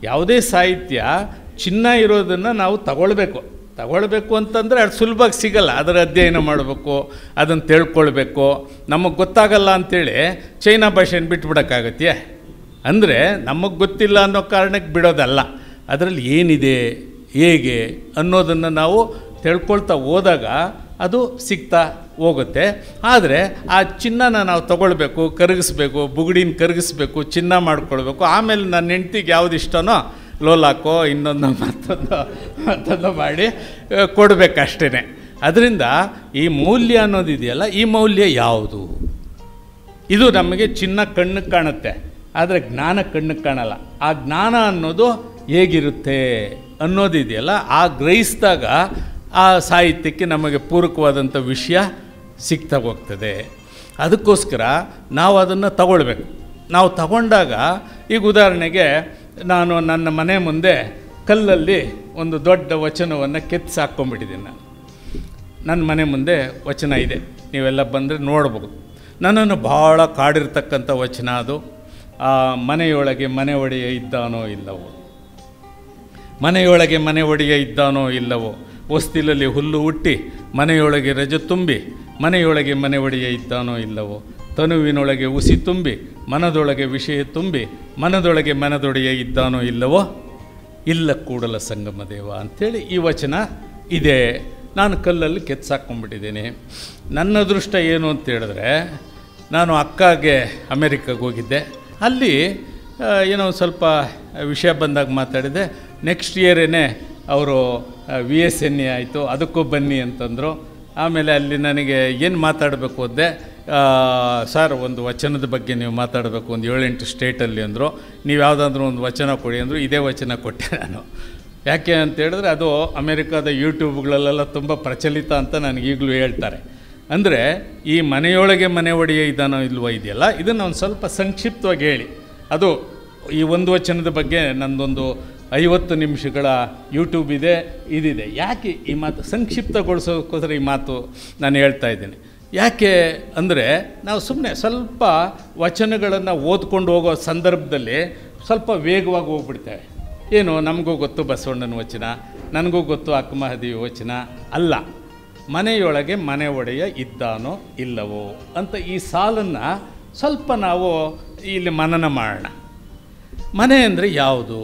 ಯಾವುದೇ ಸಾಹಿತ್ಯ ಚಿನ್ನ ಇರೋದನ್ನು ನಾವು ತಗೊಳ್ಬೇಕು ತಗೊಳ್ಬೇಕು ಅಂತಂದರೆ ಅದು ಸುಲಭವಾಗಿ ಸಿಗಲ್ಲ ಅದರ ಅಧ್ಯಯನ ಮಾಡಬೇಕು ಅದನ್ನು ತಿಳ್ಕೊಳ್ಬೇಕು ನಮಗೆ ಗೊತ್ತಾಗಲ್ಲ ಅಂಥೇಳಿ ಚೈನಾ ಭಾಷೆನ ಬಿಟ್ಬಿಡೋಕ್ಕಾಗತ್ತೆ ಅಂದರೆ ನಮಗೆ ಗೊತ್ತಿಲ್ಲ ಅನ್ನೋ ಕಾರಣಕ್ಕೆ ಬಿಡೋದಲ್ಲ ಅದರಲ್ಲಿ ಏನಿದೆ ಹೇಗೆ ಅನ್ನೋದನ್ನು ನಾವು ತಿಳ್ಕೊಳ್ತಾ ಹೋದಾಗ ಅದು ಸಿಗ್ತಾ ಹೋಗುತ್ತೆ ಆದರೆ ಆ ಚಿನ್ನನ ನಾವು ತಗೊಳ್ಬೇಕು ಕರಗಿಸ್ಬೇಕು ಬುಗುಡಿನ ಕರಗಿಸ್ಬೇಕು ಚಿನ್ನ ಮಾಡ್ಕೊಳ್ಬೇಕು ಆಮೇಲೆ ನನ್ನ ಹೆಂಡ್ತಿಗೆ ಯಾವ್ದು ಇಷ್ಟನೋ ಲೋಲಾಕೋ ಇನ್ನೊಂದು ಮತ್ತೊಂದು ಮತ್ತೊಂದು ಮಾಡಿ ಕೊಡಬೇಕಷ್ಟೇ ಅದರಿಂದ ಈ ಮೌಲ್ಯ ಅನ್ನೋದಿದೆಯಲ್ಲ ಈ ಮೌಲ್ಯ ಯಾವುದು ಇದು ನಮಗೆ ಚಿನ್ನ ಕಣ್ಣಿಗೆ ಕಾಣುತ್ತೆ ಆದರೆ ಜ್ಞಾನ ಕಣ್ಣಿಗೆ ಕಾಣಲ್ಲ ಆ ಜ್ಞಾನ ಅನ್ನೋದು ಹೇಗಿರುತ್ತೆ ಅನ್ನೋದಿದೆಯಲ್ಲ ಆ ಗ್ರಹಿಸಿದಾಗ ಆ ಸಾಹಿತ್ಯಕ್ಕೆ ನಮಗೆ ಪೂರಕವಾದಂಥ ವಿಷಯ ಸಿಗ್ತಾ ಹೋಗ್ತದೆ ಅದಕ್ಕೋಸ್ಕರ ನಾವು ಅದನ್ನು ತಗೊಳ್ಬೇಕು ನಾವು ತಗೊಂಡಾಗ ಈಗ ಉದಾಹರಣೆಗೆ ನಾನು ನನ್ನ ಮನೆ ಮುಂದೆ ಕಲ್ಲಲ್ಲಿ ಒಂದು ದೊಡ್ಡ ವಚನವನ್ನು ಕೆತ್ತಿ ಹಾಕ್ಕೊಂಡ್ಬಿಟ್ಟಿದ್ದೀನಿ ನಾನು ನನ್ನ ಮನೆ ಮುಂದೆ ವಚನ ಇದೆ ನೀವೆಲ್ಲ ಬಂದರೆ ನೋಡ್ಬೋದು ನನ್ನನ್ನು ಭಾಳ ಕಾಡಿರ್ತಕ್ಕಂಥ ವಚನ ಅದು ಆ ಮನೆಯೊಳಗೆ ಮನೆ ಒಡೆಯ ಇದ್ದಾನೋ ಇಲ್ಲವೋ ಮನೆಯೊಳಗೆ ಮನೆ ಒಡೆಯ ಇದ್ದಾನೋ ಇಲ್ಲವೋ ಹೊಸ್ತಿಲಲ್ಲಿ ಹುಲ್ಲು ಹುಟ್ಟಿ ಮನೆಯೊಳಗೆ ರಜೆ ತುಂಬಿ ಮನೆಯೊಳಗೆ ಮನೆ ಒಡೆಯ ಇದ್ದಾನೋ ಇಲ್ಲವೋ ತನುವಿನೊಳಗೆ ಉಸಿ ತುಂಬಿ ಮನದೊಳಗೆ ವಿಷಯ ತುಂಬಿ ಮನದೊಳಗೆ ಮನದೊಡೆಯ ಇದ್ದಾನೋ ಇಲ್ಲವೋ ಇಲ್ಲ ಕೂಡಲ ಸಂಗಮ ದೇವ ಅಂಥೇಳಿ ಈ ವಚನ ಇದೆ ನಾನು ಕಲ್ಲಲ್ಲಿ ಕೆತ್ಸಾಕೊಂಡ್ಬಿಟ್ಟಿದ್ದೀನಿ ನನ್ನ ಅದೃಷ್ಟ ಏನು ಅಂತ ಹೇಳಿದ್ರೆ ನಾನು ಅಕ್ಕಾಗೆ ಅಮೇರಿಕಾಗೆ ಹೋಗಿದ್ದೆ ಅಲ್ಲಿ ಆ, ಏನೋ ಒಂದು ಸ್ವಲ್ಪ ವಿಷಯ ಬಂದಾಗ ಮಾತಾಡಿದೆ ನೆಕ್ಸ್ಟ್ ಇಯರೇನೆ ಅವರು ವಿ ಎಸ್ ಎನ್ ಎ ಆಯಿತು ಅದಕ್ಕೂ ಬನ್ನಿ ಅಂತಂದರು ಆಮೇಲೆ ಅಲ್ಲಿ ನನಗೆ ಏನು ಮಾತಾಡಬೇಕು ಅಂದೆ ಆ, ಸರ್ ಒಂದು ವಚನದ ಬಗ್ಗೆ ನೀವು ಮಾತಾಡಬೇಕು ಒಂದು ಏಳೆಂಟು ಸ್ಟೇಟಲ್ಲಿ ಅಂದರು ನೀವು ಯಾವುದಾದ್ರೂ ಒಂದು ವಚನ ಕೊಡಿ ಅಂದರು ಇದೇ ವಚನ ಕೊಟ್ಟೆ ನಾನು ಯಾಕೆ ಅಂತ ಹೇಳಿದ್ರೆ ಅದು ಅಮೇರಿಕಾದ ಯೂಟ್ಯೂಬ್ಗಳಲ್ಲೆಲ್ಲ ತುಂಬ ಪ್ರಚಲಿತ ಅಂತ ನನಗೆ ಈಗಲೂ ಹೇಳ್ತಾರೆ ಅಂದರೆ ಈ ಮನೆಯೊಳಗೆ ಮನೆ ಒಡೆಯ ಇದಾನೋ ಇಲ್ವೋ ಇದೆಯಲ್ಲ ಇದನ್ನು ಒಂದು ಸ್ವಲ್ಪ ಸಂಕ್ಷಿಪ್ತವಾಗಿ ಹೇಳಿ ಅದು ಈ ಒಂದು ವಚನದ ಬಗ್ಗೆ ನಂದೊಂದು ಐವತ್ತು ನಿಮಿಷಗಳ ಯೂಟ್ಯೂಬ್ ಇದೆ ಇದಿದೆ ಯಾಕೆ ಈ ಮಾತು ಸಂಕ್ಷಿಪ್ತಗೊಳಿಸೋಕ್ಕೋಸ್ಕರ ಈ ಮಾತು ನಾನು ಹೇಳ್ತಾ ಇದ್ದೀನಿ ಯಾಕೆ ಅಂದರೆ ನಾವು ಸುಮ್ಮನೆ ಸ್ವಲ್ಪ ವಚನಗಳನ್ನು ಓದ್ಕೊಂಡು ಹೋಗೋ ಸಂದರ್ಭದಲ್ಲಿ ಸ್ವಲ್ಪ ವೇಗವಾಗಿ ಹೋಗ್ಬಿಡ್ತೇವೆ ಏನು ನಮಗೂ ಗೊತ್ತು ಬಸವಣ್ಣನ ವಚನ ನನಗೂ ಗೊತ್ತು ಅಕ್ಕಮಹದೇವಿ ವಚನ ಅಲ್ಲ ಮನೆಯೊಳಗೆ ಮನೆ ಒಡೆಯ ಇದ್ದಾನೋ ಇಲ್ಲವೋ ಅಂತ ಈ ಸಾಲನ್ನು ಸ್ವಲ್ಪ ನಾವು ಇಲ್ಲಿ ಮನನ ಮಾಡೋಣ ಮನೆ ಅಂದರೆ ಯಾವುದು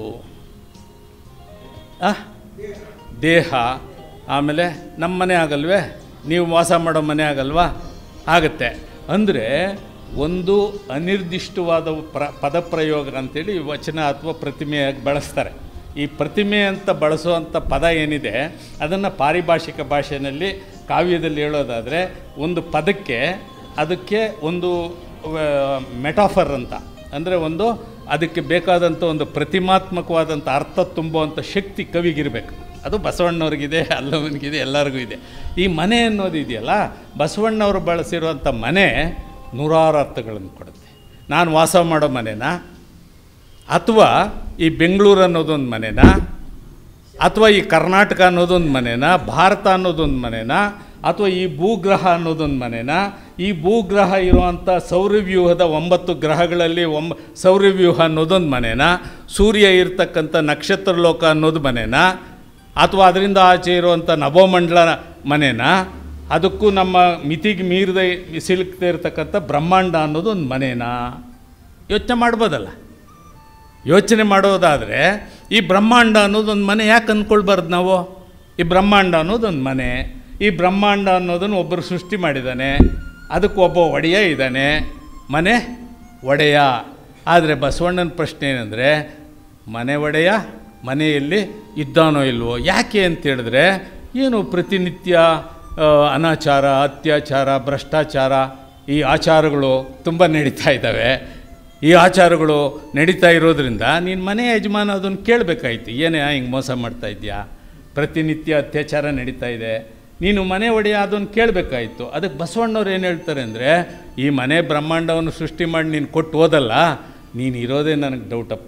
ಆ? ದೇಹ ಆಮೇಲೆ ನಮ್ಮ ಮನೆ ಆಗಲ್ವೇ ನೀವು ವಾಸ ಮಾಡೋ ಮನೆ ಆಗಲ್ವಾ ಆಗುತ್ತೆ ಅಂದರೆ ಒಂದು ಅನಿರ್ದಿಷ್ಟವಾದ ಪ್ರ ಪದಪ್ರಯೋಗ ಅಂತೇಳಿ ಈ ವಚನ ಅಥವಾ ಪ್ರತಿಮೆಯಾಗಿ ಬಳಸ್ತಾರೆ ಈ ಪ್ರತಿಮೆ ಅಂತ ಬಳಸುವಂಥ ಪದ ಏನಿದೆ ಅದನ್ನು ಪಾರಿಭಾಷಿಕ ಭಾಷೆಯಲ್ಲಿ ಕಾವ್ಯದಲ್ಲಿ ಹೇಳೋದಾದರೆ ಒಂದು ಪದಕ್ಕೆ ಅದಕ್ಕೆ ಒಂದು ಮೆಟಾಫರ್ ಅಂತ ಅಂದರೆ ಒಂದು ಅದಕ್ಕೆ ಬೇಕಾದಂಥ ಒಂದು ಪ್ರತಿಮಾತ್ಮಕವಾದಂಥ ಅರ್ಥ ತುಂಬುವಂಥ ಶಕ್ತಿ ಕವಿಗಿರಬೇಕು ಅದು ಬಸವಣ್ಣವ್ರಿಗಿದೆ ಅಲ್ಲವನಿಗಿದೆ ಎಲ್ಲರಿಗೂ ಇದೆ ಈ ಮನೆ ಅನ್ನೋದು ಇದೆಯಲ್ಲ ಬಸವಣ್ಣವರು ಬಳಸಿರುವಂಥ ಮನೆ ನೂರಾರು ಅರ್ಥಗಳನ್ನು ಕೊಡುತ್ತೆ ನಾನು ವಾಸ ಮಾಡೋ ಮನೆನಾ ಅಥವಾ ಈ ಬೆಂಗಳೂರು ಅನ್ನೋದೊಂದು ಮನೆನಾ ಅಥವಾ ಈ ಕರ್ನಾಟಕ ಅನ್ನೋದೊಂದು ಮನೆನಾ ಭಾರತ ಅನ್ನೋದೊಂದು ಮನೆನಾ ಅಥವಾ ಈ ಭೂಗ್ರಹ ಅನ್ನೋದೊಂದು ಮನೆನಾ ಈ ಭೂಗ್ರಹ ಇರುವಂಥ ಸೌರವ್ಯೂಹದ ಒಂಬತ್ತು ಗ್ರಹಗಳಲ್ಲಿ ಒಂಬ ಸೌರವ್ಯೂಹ ಅನ್ನೋದೊಂದು ಮನೆನಾ ಸೂರ್ಯ ಇರ್ತಕ್ಕಂಥ ನಕ್ಷತ್ರ ಲೋಕ ಅನ್ನೋದು ಮನೆನಾ ಅಥವಾ ಅದರಿಂದ ಆಚೆ ಇರುವಂಥ ನಭೋಮಂಡಲ ಮನೆನಾ ಅದಕ್ಕೂ ನಮ್ಮ ಮಿತಿಗೆ ಮೀರದೆ ಸಿಲುಕ್ತಾ ಇರತಕ್ಕಂಥ ಬ್ರಹ್ಮಾಂಡ ಅನ್ನೋದು ಒಂದು ಮನೆನಾ ಯೋಚನೆ ಮಾಡ್ಬೋದಲ್ಲ ಯೋಚನೆ ಮಾಡೋದಾದರೆ ಈ ಬ್ರಹ್ಮಾಂಡ ಅನ್ನೋದೊಂದು ಮನೆ ಯಾಕೆ ಅಂದ್ಕೊಳ್ಬಾರ್ದು ನಾವು ಈ ಬ್ರಹ್ಮಾಂಡ ಅನ್ನೋದೊಂದು ಮನೆ ಈ ಬ್ರಹ್ಮಾಂಡ ಅನ್ನೋದನ್ನು ಒಬ್ಬರು ಸೃಷ್ಟಿ ಮಾಡಿದ್ದಾನೆ ಅದಕ್ಕೆ ಒಬ್ಬ ಒಡೆಯ ಇದ್ದಾನೆ ಮನೆ ಒಡೆಯ ಆದರೆ ಬಸವಣ್ಣನ ಪ್ರಶ್ನೆ ಏನಂದರೆ ಮನೆ ಒಡೆಯ ಮನೆಯಲ್ಲಿ ಇದ್ದಾನೋ ಇಲ್ವೋ ಯಾಕೆ ಅಂತ ಹೇಳಿದ್ರೆ ಏನು ಪ್ರತಿನಿತ್ಯ ಆ, ಅನಾಚಾರ ಅತ್ಯಾಚಾರ ಭ್ರಷ್ಟಾಚಾರ ಈ ಆಚಾರಗಳು ತುಂಬ ನಡೀತಾ ಇದ್ದಾವೆ ಈ ಆಚಾರಗಳು ನಡೀತಾ ಇರೋದ್ರಿಂದ ನೀನು ಮನೆ ಯಜಮಾನ ಅದನ್ನು ಕೇಳಬೇಕಾಯ್ತು ಏನೇ ಹಿಂಗೆ ಮೋಸ ಮಾಡ್ತಾ ಇದೆಯಾ ಪ್ರತಿನಿತ್ಯ ಅತ್ಯಾಚಾರ ನಡೀತಾ ಇದೆ ನೀನು ಮನೆ ಒಡೆಯ ಅದನ್ನು ಕೇಳಬೇಕಾಯ್ತು ಅದಕ್ಕೆ ಬಸವಣ್ಣವ್ರು ಏನು ಹೇಳ್ತಾರೆ ಅಂದರೆ ಈ ಮನೆ ಬ್ರಹ್ಮಾಂಡವನ್ನು ಸೃಷ್ಟಿ ಮಾಡಿ ನೀನು ಕೊಟ್ಟು ಹೋದಲ್ಲ ನೀನು ಇರೋದೇ ನನಗೆ ಡೌಟಪ್ಪ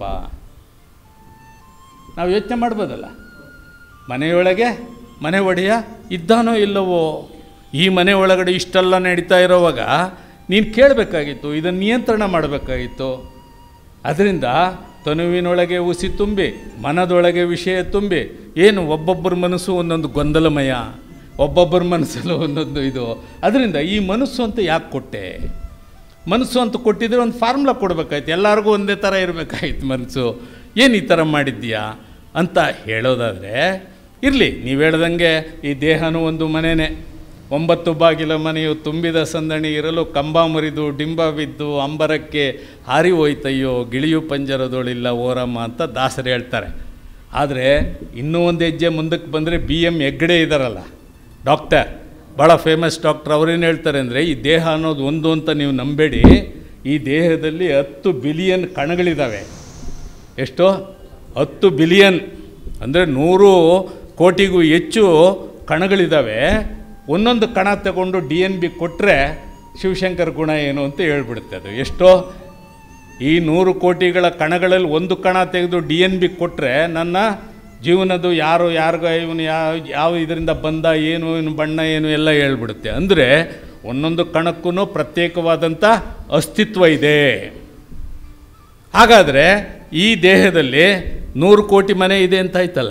ನಾವು ಯೋಚನೆ ಮಾಡ್ಬೋದಲ್ಲ ಮನೆಯೊಳಗೆ ಮನೆ ಒಡೆಯ ಇದ್ದಾನೋ ಇಲ್ಲವೋ ಈ ಮನೆ ಒಳಗಡೆ ಇಷ್ಟೆಲ್ಲ ನಡೀತಾ ಇರೋವಾಗ ನೀನು ಕೇಳಬೇಕಾಗಿತ್ತು ಇದನ್ನು ನಿಯಂತ್ರಣ ಮಾಡಬೇಕಾಗಿತ್ತು ಅದರಿಂದ ತನುವಿನೊಳಗೆ ಉಸಿ ತುಂಬಿ ಮನದೊಳಗೆ ವಿಷಯ ತುಂಬಿ ಏನು ಒಬ್ಬೊಬ್ಬರ ಮನಸ್ಸು ಒಂದೊಂದು ಗೊಂದಲಮಯ ಒಬ್ಬೊಬ್ಬರ ಮನಸ್ಸಲ್ಲೂ ಒಂದೊಂದು ಇದು ಅದರಿಂದ ಈ ಮನಸ್ಸು ಅಂತ ಯಾಕೆ ಕೊಟ್ಟೆ ಮನಸ್ಸು ಅಂತ ಕೊಟ್ಟಿದ್ರೆ ಒಂದು ಫಾರ್ಮುಲಾ ಕೊಡಬೇಕಾಯ್ತು ಎಲ್ಲರಿಗೂ ಒಂದೇ ಥರ ಇರಬೇಕಾಯ್ತು ಮನಸ್ಸು ಏನು ಈ ಥರ ಮಾಡಿದ್ದೀಯಾ ಅಂತ ಹೇಳೋದಾದರೆ ಇರಲಿ ನೀವು ಹೇಳ್ದಂಗೆ ಈ ದೇಹನೂ ಒಂದು ಮನೆಯೇ ಒಂಬತ್ತು ಬಾಗಿಲ ಮನೆಯು ತುಂಬಿದ ಸಂದಣಿ ಇರಲು ಕಂಬ ಮುರಿದು ಡಿಂಬ ಬಿದ್ದು ಅಂಬರಕ್ಕೆ ಹಾರಿ ಹೋಯ್ತಯ್ಯೋ ಗಿಳಿಯು ಪಂಜರದೊಳಿಲ್ಲ ಓರಮ್ಮ ಅಂತ ದಾಸರು ಹೇಳ್ತಾರೆ ಆದರೆ ಇನ್ನೂ ಒಂದು ಹೆಜ್ಜೆ ಮುಂದಕ್ಕೆ ಬಂದರೆ ಬಿ ಎಮ್ ಹೆಗ್ಗಡೆ ಇದ್ದಾರಲ್ಲ ಡಾಕ್ಟರ್ ಭಾಳ ಫೇಮಸ್ ಡಾಕ್ಟರ್ ಅವ್ರೇನು ಹೇಳ್ತಾರೆ ಅಂದರೆ ಈ ದೇಹ ಅನ್ನೋದು ಒಂದು ಅಂತ ನೀವು ನಂಬೇಡಿ ಈ ದೇಹದಲ್ಲಿ ಹತ್ತು ಬಿಲಿಯನ್ ಕಣಗಳಿದ್ದಾವೆ ಎಷ್ಟು ಹತ್ತು ಬಿಲಿಯನ್ ಅಂದರೆ ನೂರು ಕೋಟಿಗೂ ಹೆಚ್ಚು ಕಣಗಳಿದ್ದಾವೆ ಒಂದೊಂದು ಕಣ ತಗೊಂಡು ಡಿ ಎನ್ ಬಿ ಕೊಟ್ಟರೆ ಶಿವಶಂಕರ್ ಗುಣ ಏನು ಅಂತ ಹೇಳ್ಬಿಡುತ್ತೆ ಅದು ಎಷ್ಟೋ ಈ ನೂರು ಕೋಟಿಗಳ ಕಣಗಳಲ್ಲಿ ಒಂದು ಕಣ ತೆಗೆದು ಡಿ ಎನ್ ಬಿ ಕೊಟ್ಟರೆ ನನ್ನ ಜೀವನದು ಯಾರು ಯಾರಿಗ ಇವನು ಯಾವ ಯಾವ ಇದರಿಂದ ಬಂದ ಏನು ಇವನು ಬಣ್ಣ ಏನು ಎಲ್ಲ ಹೇಳ್ಬಿಡುತ್ತೆ ಅಂದರೆ ಒಂದೊಂದು ಕಣಕ್ಕೂ ಪ್ರತ್ಯೇಕವಾದಂಥ ಅಸ್ತಿತ್ವ ಇದೆ ಹಾಗಾದರೆ ಈ ದೇಹದಲ್ಲಿ ನೂರು ಕೋಟಿ ಮನೆ ಇದೆ ಅಂತ ಆಯ್ತಲ್ಲ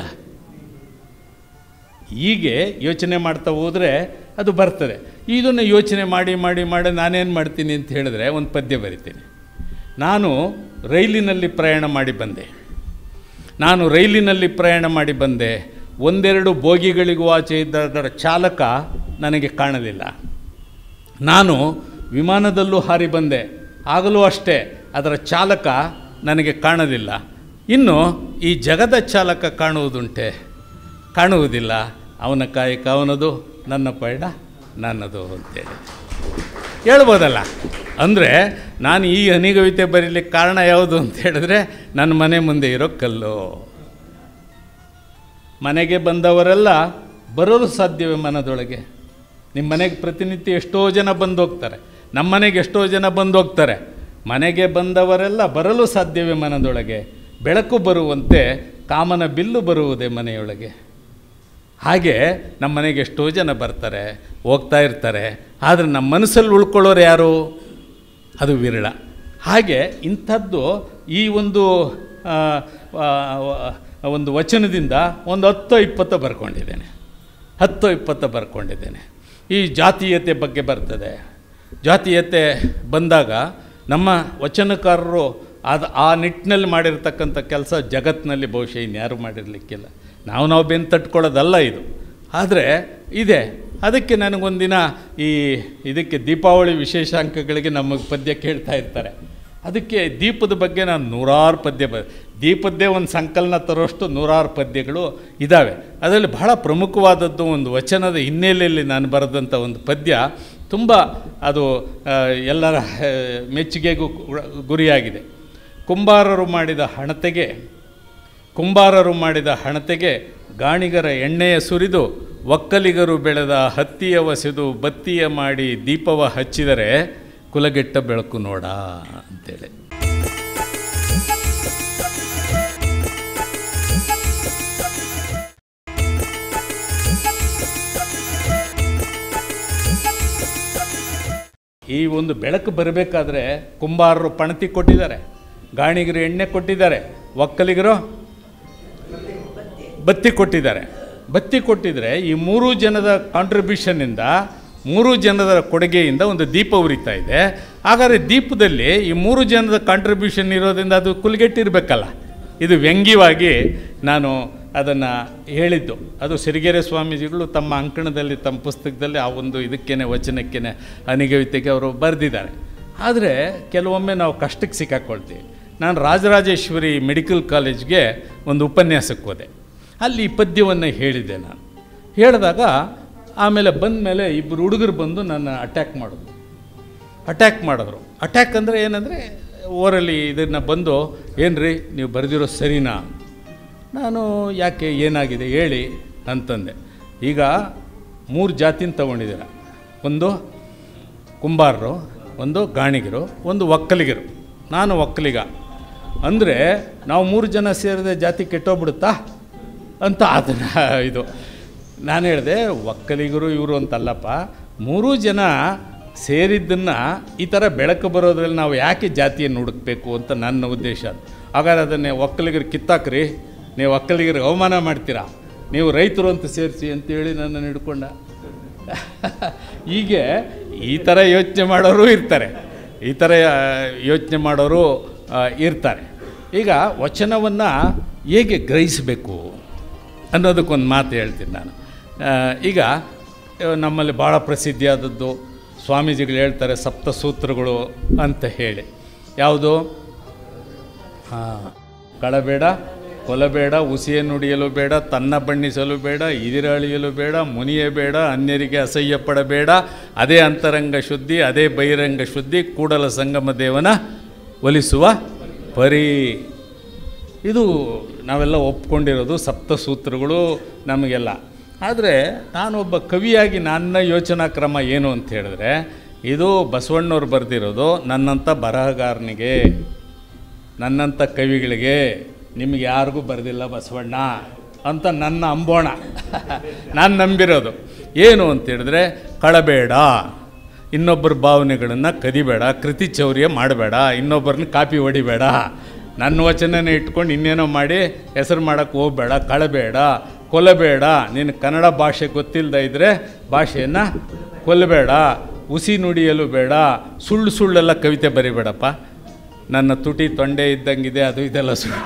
ಹೀಗೆ ಯೋಚನೆ ಮಾಡ್ತಾ ಹೋದರೆ ಅದು ಬರ್ತದೆ ಇದನ್ನು ಯೋಚನೆ ಮಾಡಿ ಮಾಡಿ ಮಾಡಿ ನಾನೇನು ಮಾಡ್ತೀನಿ ಅಂತ ಹೇಳಿದ್ರೆ ಒಂದು ಪದ್ಯ ಬರಿತೀನಿ ನಾನು ರೈಲಿನಲ್ಲಿ ಪ್ರಯಾಣ ಮಾಡಿ ಬಂದೆ ನಾನು ರೈಲಿನಲ್ಲಿ ಪ್ರಯಾಣ ಮಾಡಿ ಬಂದೆ ಒಂದೆರಡು ಬೋಗಿಗಳಿಗೂ ಆಚೆ ಇದ್ದದರ ಚಾಲಕ ನನಗೆ ಕಾಣಲಿಲ್ಲ ನಾನು ವಿಮಾನದಲ್ಲೂ ಹಾರಿ ಬಂದೆ ಆಗಲೂ ಅಷ್ಟೇ ಅದರ ಚಾಲಕ ನನಗೆ ಕಾಣಲಿಲ್ಲ ಇನ್ನು ಈ ಜಗದ ಚಾಲಕ ಕಾಣುವುದುಂಟೆ ಕಾಣುವುದಿಲ್ಲ ಅವನ ಕಾಯಕ ಅವನದು ನನ್ನ ಪಯಣ ನನ್ನದು ಅಂತೇಳಿ ಹೇಳ್ಬೋದಲ್ಲ ಅಂದರೆ ನಾನು ಈ ಅನಿಗವಿತೆ ಬರೀಲಿಕ್ಕೆ ಕಾರಣ ಯಾವುದು ಅಂತ ಹೇಳಿದ್ರೆ ನನ್ನ ಮನೆ ಮುಂದೆ ಇರೋ ಕಲ್ಲು ಮನೆಗೆ ಬಂದವರೆಲ್ಲ ಬರೋದು ಸಾಧ್ಯವೇ ಮನದೊಳಗೆ ನಿಮ್ಮ ಮನೆಗೆ ಪ್ರತಿನಿತ್ಯ ಎಷ್ಟೋ ಜನ ಬಂದು ಹೋಗ್ತಾರೆ ನಮ್ಮ ಮನೆಗೆ ಎಷ್ಟೋ ಜನ ಬಂದು ಹೋಗ್ತಾರೆ ಮನೆಗೆ ಬಂದವರೆಲ್ಲ ಬರಲು ಸಾಧ್ಯವೇ ಮನದೊಳಗೆ ಬೆಳಕು ಬರುವಂತೆ ಕಾಮನ ಬಿಲ್ಲು ಬರುವುದೇ ಮನೆಯೊಳಗೆ ಹಾಗೆ ನಮ್ಮ ಮನೆಗೆ ಎಷ್ಟೋ ಜನ ಬರ್ತಾರೆ ಹೋಗ್ತಾ ಇರ್ತಾರೆ ಆದರೆ ನಮ್ಮ ಮನಸ್ಸಲ್ಲಿ ಉಳ್ಕೊಳ್ಳೋರು ಯಾರು ಅದು ವಿರಳ ಹಾಗೆ ಇಂಥದ್ದು ಈ ಒಂದು ಆ, ಆ, ಆ, ಒಂದು ವಚನದಿಂದ ಒಂದು ಹತ್ತು ಇಪ್ಪತ್ತು ಬರ್ಕೊಂಡಿದ್ದೇನೆ ಹತ್ತು ಇಪ್ಪತ್ತು ಬರ್ಕೊಂಡಿದ್ದೇನೆ ಈ ಜಾತೀಯತೆ ಬಗ್ಗೆ ಬರ್ತದೆ ಜಾತೀಯತೆ ಬಂದಾಗ ನಮ್ಮ ವಚನಕಾರರು ಅದು ಆ ನಿಟ್ಟಿನಲ್ಲಿ ಮಾಡಿರ್ತಕ್ಕಂಥ ಕೆಲಸ ಜಗತ್ತಿನಲ್ಲಿ ಬಹುಶಃ ಇನ್ಯಾರು ಮಾಡಿರಲಿಕ್ಕಿಲ್ಲ ನಾವು ನಾವು ಬೆನ್ನು ತಟ್ಕೊಳ್ಳೋದಲ್ಲ ಇದು ಆದರೆ ಇದೆ ಅದಕ್ಕೆ ನನಗೊಂದಿನ ಈ ಇದಕ್ಕೆ ದೀಪಾವಳಿ ವಿಶೇಷಾಂಕಗಳಿಗೆ ನಮಗೆ ಪದ್ಯ ಕೇಳ್ತಾ ಇರ್ತಾರೆ ಅದಕ್ಕೆ ದೀಪದ ಬಗ್ಗೆ ನಾನು ನೂರಾರು ಪದ್ಯ ಬ ದೀಪದ್ದೇ ಒಂದು ಸಂಕಲನ ತರೋಷ್ಟು ನೂರಾರು ಪದ್ಯಗಳು ಇದ್ದಾವೆ ಅದರಲ್ಲಿ ಬಹಳ ಪ್ರಮುಖವಾದದ್ದು ಒಂದು ವಚನದ ಹಿನ್ನೆಲೆಯಲ್ಲಿ ನಾನು ಬರೆದಂಥ ಒಂದು ಪದ್ಯ ತುಂಬ ಅದು ಆ, ಎಲ್ಲರ ಆ, ಮೆಚ್ಚುಗೆಗೂ ಕು- ಗುರಿಯಾಗಿದೆ ಕುಂಬಾರರು ಮಾಡಿದ ಹಣತೆಗೆ ಕುಂಬಾರರು ಮಾಡಿದ ಹಣತೆಗೆ ಗಾಣಿಗರ ಎಣ್ಣೆಯ ಸುರಿದು ಒಕ್ಕಲಿಗರು ಬೆಳೆದ ಹತ್ತಿಯ ವಸೆದು ಬತ್ತಿಯ ಮಾಡಿ ದೀಪವ ಹಚ್ಚಿದರೆ ಕುಲಗೆಟ್ಟ ಬೆಳಕು ನೋಡ ಅಂತೇಳಿ ಈ ಒಂದು ಬೆಳಕು ಬರಬೇಕಾದ್ರೆ ಕುಂಬಾರರು ಪಣತಿ ಕೊಟ್ಟಿದ್ದಾರೆ ಗಾಣಿಗರು ಎಣ್ಣೆ ಕೊಟ್ಟಿದ್ದಾರೆ ಒಕ್ಕಲಿಗರು ಬತ್ತಿ ಕೊಟ್ಟಿದ್ದಾರೆ ಬತ್ತಿ ಕೊಟ್ಟಿದ್ರೆ ಈ ಮೂರು ಜನದ ಕಾಂಟ್ರಿಬ್ಯೂಷನ್ನಿಂದ ಮೂರು ಜನದ ಕೊಡುಗೆಯಿಂದ ಒಂದು ದೀಪ ಉರಿತಾ ಇದೆ ಹಾಗಾದರೆ ದೀಪದಲ್ಲಿ ಈ ಮೂರು ಜನದ ಕಾಂಟ್ರಿಬ್ಯೂಷನ್ ಇರೋದ್ರಿಂದ ಅದು ಕುಲ್ಗೆಟ್ಟಿರಬೇಕಲ್ಲ ಇದು ವ್ಯಂಗ್ಯವಾಗಿ ನಾನು ಅದನ್ನು ಹೇಳಿದ್ದು ಅದು ಸಿರಿಗೆರೆ ಸ್ವಾಮೀಜಿಗಳು ತಮ್ಮ ಅಂಕಣದಲ್ಲಿ ತಮ್ಮ ಪುಸ್ತಕದಲ್ಲಿ ಆ ಒಂದು ಇದಕ್ಕೇನೆ ವಚನಕ್ಕೇನೆ ಅನಿಗವಿತೆಗೆ ಅವರು ಬರೆದಿದ್ದಾರೆ ಆದರೆ ಕೆಲವೊಮ್ಮೆ ನಾವು ಕಷ್ಟಕ್ಕೆ ಸಿಕ್ಕಾಕೊಳ್ತೀವಿ ನಾನು ರಾಜರಾಜೇಶ್ವರಿ ಮೆಡಿಕಲ್ ಕಾಲೇಜ್ಗೆ ಒಂದು ಉಪನ್ಯಾಸಕ್ಕೆ ಹೋದೆ ಅಲ್ಲಿ ಈ ಪದ್ಯವನ್ನು ಹೇಳಿದ್ದೆ ನಾನು ಹೇಳಿದಾಗ ಆಮೇಲೆ ಬಂದ ಮೇಲೆ ಇಬ್ಬರು ಹುಡುಗರು ಬಂದು ನನ್ನ ಅಟ್ಯಾಕ್ ಮಾಡಿದ್ರು ಅಟ್ಯಾಕ್ ಮಾಡಿದ್ರು ಅಟ್ಯಾಕ್ ಅಂದರೆ ಏನಂದರೆ ಓರಲ್ಲಿ ಇದನ್ನು ಬಂದು ಏನು ರೀ ನೀವು ಬರೆದಿರೋ ಸರಿನಾ ನಾನು ಯಾಕೆ ಏನಾಗಿದೆ ಹೇಳಿ ಅಂತಂದೆ ಈಗ ಮೂರು ಜಾತಿನ ತಗೊಂಡಿದ್ದೀರ ಒಂದು ಕುಂಬಾರರು ಒಂದು ಗಾಣಿಗರು ಒಂದು ಒಕ್ಕಲಿಗರು ನಾನು ಒಕ್ಕಲಿಗ ಅಂದರೆ ನಾವು ಮೂರು ಜನ ಸೇರಿದ ಜಾತಿ ಕೆಟ್ಟೋಗ್ಬಿಡುತ್ತಾ ಅಂತ ಅದನ್ನು ಇದು ನಾನು ಹೇಳಿದೆ ಒಕ್ಕಲಿಗರು ಇವರು ಅಂತಲ್ಲಪ್ಪ ಮೂರೂ ಜನ ಸೇರಿದ್ದನ್ನು ಈ ಥರ ಬೆಳಕು ಬರೋದ್ರಲ್ಲಿ ನಾವು ಯಾಕೆ ಜಾತಿಯನ್ನು ಹುಡುಕ್ಬೇಕು ಅಂತ ನನ್ನ ಉದ್ದೇಶ ಹಾಗಾದ್ರೆ ಅದನ್ನೇ ಒಕ್ಕಲಿಗರು ಕಿತ್ತಾಕ್ರಿ ನೀವು ಒಕ್ಕಲಿಗರಿಗೆ ಅವಮಾನ ಮಾಡ್ತೀರಾ ನೀವು ರೈತರು ಅಂತ ಸೇರಿಸಿ ಅಂತೇಳಿ ನನ್ನನ್ನು ಹಿಡ್ಕೊಂಡ ಹೀಗೆ ಈ ಥರ ಯೋಚನೆ ಮಾಡೋರು ಇರ್ತಾರೆ ಈ ಥರ ಯೋಚನೆ ಮಾಡೋರು ಆ, ಇರ್ತಾರೆ ಈಗ ವಚನವನ್ನು ಹೇಗೆ ಗ್ರಹಿಸಬೇಕು ಅನ್ನೋದಕ್ಕೊಂದು ಮಾತು ಹೇಳ್ತೀನಿ ನಾನು ಆ, ಈಗ ಆ, ನಮ್ಮಲ್ಲಿ ಭಾಳ ಪ್ರಸಿದ್ಧಿಯಾದದ್ದು ಸ್ವಾಮೀಜಿಗಳು ಹೇಳ್ತಾರೆ ಸಪ್ತಸೂತ್ರಗಳು ಅಂತ ಹೇಳಿ ಯಾವುದು ಹಾಂ ಕಳಬೇಡ ಕೊಲಬೇಡ ಉಸಿಯ ನುಡಿಯಲು ಬೇಡ ತನ್ನ ಬಣ್ಣಿಸಲು ಬೇಡ ಇದಿರಳಿಯಲು ಬೇಡ ಮುನಿಯೇ ಬೇಡ ಅನ್ಯರಿಗೆ ಅಸಹ್ಯ ಪಡಬೇಡ ಅದೇ ಅಂತರಂಗ ಶುದ್ಧಿ ಅದೇ ಬಹಿರಂಗ ಶುದ್ಧಿ ಕೂಡಲ ಸಂಗಮ ದೇವನ ಒಲಿಸುವ ಪರಿ ಇದು ನಾವೆಲ್ಲ ಒಪ್ಕೊಂಡಿರೋದು ಸಪ್ತಸೂತ್ರಗಳು ನಮಗೆಲ್ಲ ಆದರೆ ನಾನೊಬ್ಬ ಕವಿಯಾಗಿ ನನ್ನ ಯೋಚನಾ ಕ್ರಮ ಏನು ಅಂತ ಹೇಳಿದ್ರೆ ಇದು ಬಸವಣ್ಣವ್ರು ಬರೆದಿರೋದು ನನ್ನಂಥ ಬರಹಗಾರನಿಗೆ ನನ್ನಂಥ ಕವಿಗಳಿಗೆ ನಿಮಗೆ ಯಾರಿಗೂ ಬರೆದಿಲ್ಲ ಬಸವಣ್ಣ ಅಂತ ನನ್ನ ಅಂಬೋಣ ನಾನು ನಂಬಿರೋದು ಏನು ಅಂತ ಹೇಳಿದ್ರೆ ಕಳಬೇಡ ಇನ್ನೊಬ್ಬರ ಭಾವನೆಗಳನ್ನು ಕದಿಬೇಡ ಕೃತಿ ಚೌರ್ಯ ಮಾಡಬೇಡ ಇನ್ನೊಬ್ಬರನ್ನ ಕಾಪಿ ಹೊಡಿಬೇಡ ನನ್ನ ವಚನನೇ ಇಟ್ಕೊಂಡು ಇನ್ನೇನೋ ಮಾಡಿ ಹೆಸರು ಮಾಡೋಕ್ಕೆ ಹೋಗಬೇಡ ಕಳಬೇಡ ಕೊಲ್ಲಬೇಡ ನಿನ್ನ ಕನ್ನಡ ಭಾಷೆ ಗೊತ್ತಿಲ್ಲದ ಇದ್ದರೆ ಭಾಷೆಯನ್ನು ಕೊಲ್ಲಬೇಡ ಹುಸಿ ನುಡಿಯಲು ಬೇಡ ಸುಳ್ಳು ಸುಳ್ಳೆಲ್ಲ ಕವಿತೆ ಬರಿಬೇಡಪ್ಪ ನನ್ನ ತುಟಿ ತೊಂಡೆ ಇದ್ದಂಗಿದೆ ಅದು ಇದೆಲ್ಲ ಸುಳ್ಳು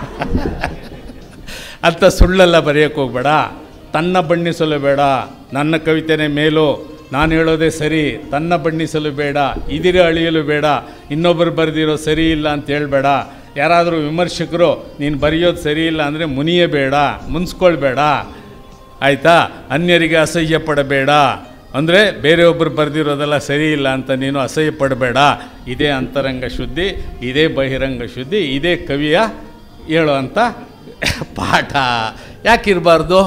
ಅಂತ ಸುಳ್ಳೆಲ್ಲ ಬರೆಯೋಕ್ಕೆ ಹೋಗ್ಬೇಡ ತನ್ನ ಬಣ್ಣಿಸಲು ಬೇಡ ನನ್ನ ಕವಿತೆನೇ ಮೇಲು ನಾನು ಹೇಳೋದೇ ಸರಿ ತನ್ನ ಬಣ್ಣಿಸಲು ಬೇಡ ಇದಿರ ಅಳಿಯಲು ಬೇಡ ಇನ್ನೊಬ್ಬರು ಬರೆದಿರೋ ಸರಿ ಇಲ್ಲ ಅಂತ ಹೇಳಬೇಡ ಯಾರಾದರೂ ವಿಮರ್ಶಕರು ನೀನು ಬರೆಯೋದು ಸರಿ ಇಲ್ಲ ಅಂದರೆ ಮುನಿಯೇ ಬೇಡ ಮುನ್ಸ್ಕೊಳ್ಬೇಡ ಆಯಿತಾ ಅನ್ಯರಿಗೆ ಅಸಹ್ಯ ಪಡಬೇಡ ಅಂದರೆ ಬೇರೆಯೊಬ್ಬರು ಬರೆದಿರೋದೆಲ್ಲ ಸರಿ ಇಲ್ಲ ಅಂತ ನೀನು ಅಸಹ್ಯ ಪಡಬೇಡ ಇದೇ ಅಂತರಂಗ ಶುದ್ಧಿ ಇದೇ ಬಹಿರಂಗ ಶುದ್ಧಿ ಇದೇ ಕವಿಯ ಹೇಳುವಂಥ ಪಾಠ ಯಾಕಿರಬಾರ್ದು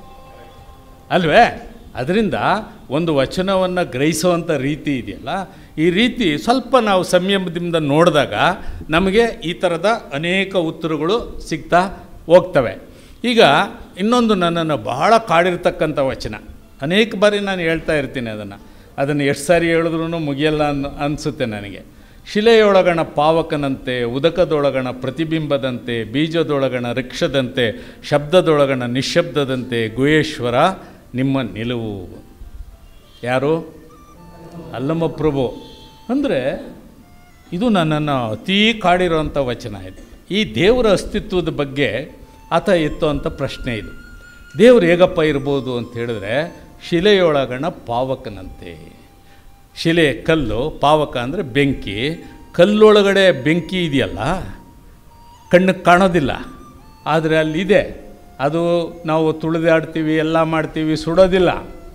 ಅಲ್ವೇ ಅದರಿಂದ ಒಂದು ವಚನವನ್ನು ಗ್ರಹಿಸುವಂಥ ರೀತಿ ಇದೆಯಲ್ಲ ಈ ರೀತಿ ಸ್ವಲ್ಪ ನಾವು ಸಂಯಮದಿಂದ ನೋಡಿದಾಗ ನಮಗೆ ಈ ಥರದ ಅನೇಕ ಉತ್ತರಗಳು ಸಿಗ್ತಾ ಹೋಗ್ತವೆ ಈಗ ಇನ್ನೊಂದು ನನ್ನನ್ನು ಬಹಳ ಕಾಡಿರ್ತಕ್ಕಂಥ ವಚನ ಅನೇಕ ಬಾರಿ ನಾನು ಹೇಳ್ತಾ ಇರ್ತೀನಿ ಅದನ್ನು ಅದನ್ನು ಎಷ್ಟು ಸಾರಿ ಹೇಳಿದ್ರೂ ಮುಗಿಯಲ್ಲ ಅನ್ ಅನಿಸುತ್ತೆ ನನಗೆ ಶಿಲೆಯೊಳಗಣ ಪಾವಕನಂತೆ ಉದಕದೊಳಗಣ ಪ್ರತಿಬಿಂಬದಂತೆ ಬೀಜದೊಳಗಣ ವೃಕ್ಷದಂತೆ ಶಬ್ದದೊಳಗಣ ನಿಶ್ಶಬ್ದದಂತೆ ಗುಹೇಶ್ವರ ನಿಮ್ಮ ನಿಲುವು ಯಾರು ಅಲ್ಲಮ್ಮ ಪ್ರಭು ಅಂದರೆ ಇದು ನನ್ನನ್ನು ಅತೀ ಕಾಡಿರೋಂಥ ವಚನ ಇದು ಈ ದೇವರ ಅಸ್ತಿತ್ವದ ಬಗ್ಗೆ ಆತ ಎತ್ತುವಂಥ ಪ್ರಶ್ನೆ ಇದು ದೇವರು ಹೇಗಪ್ಪ ಇರ್ಬೋದು ಅಂತ ಹೇಳಿದ್ರೆ ಶಿಲೆಯೊಳಗಣ ಪಾವಕನಂತೆ ಶಿಲೆ ಕಲ್ಲು ಪಾವಕ ಅಂದರೆ ಬೆಂಕಿ ಕಲ್ಲೊಳಗಡೆ ಬೆಂಕಿ ಇದೆಯಲ್ಲ ಕಣ್ಣಿಗೆ ಕಾಣೋದಿಲ್ಲ ಆದರೆ ಅಲ್ಲಿದೆ ಅದು ನಾವು ತುಳಿದಾಡ್ತೀವಿ ಎಲ್ಲ ಮಾಡ್ತೀವಿ ಸುಡೋದಿಲ್ಲ